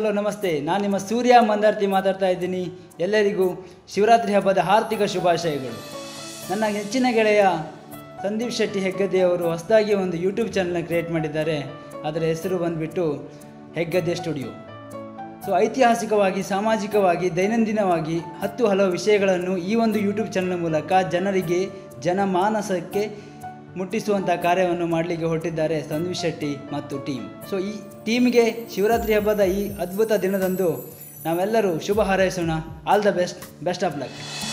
hello ನಮಸ್ತೆ ನಾನು ನಿಮ್ಮ ಸೂರ್ಯ ಮಂದಾರ್ತಿ ಮಾತಾಡ್ತಾ ಇದ್ದೀನಿ ಎಲ್ಲರಿಗೂ ಶಿವರಾತ್ರಿ ಹಬ್ಬದ ಹಾರ್ದಿಕ ಶುಭಾಶಯಗಳು ನನ್ನ ನೆಚ್ಚಿನ ಗೆಳೆಯ ಸಂದೀಪ್ ಶೆಟ್ಟಿ ಹೆಗ್ಗದ್ದೆಯವರು ಹೊಸದಾಗಿ ಒಂದು ಯೂಟ್ಯೂಬ್ ಚಾನಲ್ನ ಕ್ರಿಯೇಟ್ ಮಾಡಿದ್ದಾರೆ ಅದರ ಹೆಸರು ಬಂದುಬಿಟ್ಟು ಹೆಗ್ಗದ್ದೆ ಸ್ಟುಡಿಯೋ ಸೊ ಐತಿಹಾಸಿಕವಾಗಿ ಸಾಮಾಜಿಕವಾಗಿ ದೈನಂದಿನವಾಗಿ ಹತ್ತು ಹಲವು ವಿಷಯಗಳನ್ನು ಈ ಒಂದು ಯೂಟ್ಯೂಬ್ ಚಾನಲ್ ಮೂಲಕ ಜನರಿಗೆ ಜನಮಾನಸಕ್ಕೆ ಮುಟ್ಟಿಸುವಂಥ ಕಾರ್ಯವನ್ನು ಮಾಡಲಿಕ್ಕೆ ಹೊರಟಿದ್ದಾರೆ ಸಂದೀಪ್ ಶೆಟ್ಟಿ ಮತ್ತು ಟೀಮ್ ಸೊ ಈ ಟೀಮ್ಗೆ ಶಿವರಾತ್ರಿ ಹಬ್ಬದ ಈ ಅದ್ಭುತ ದಿನದಂದು ನಾವೆಲ್ಲರೂ ಶುಭ ಹಾರೈಸೋಣ all the best best of luck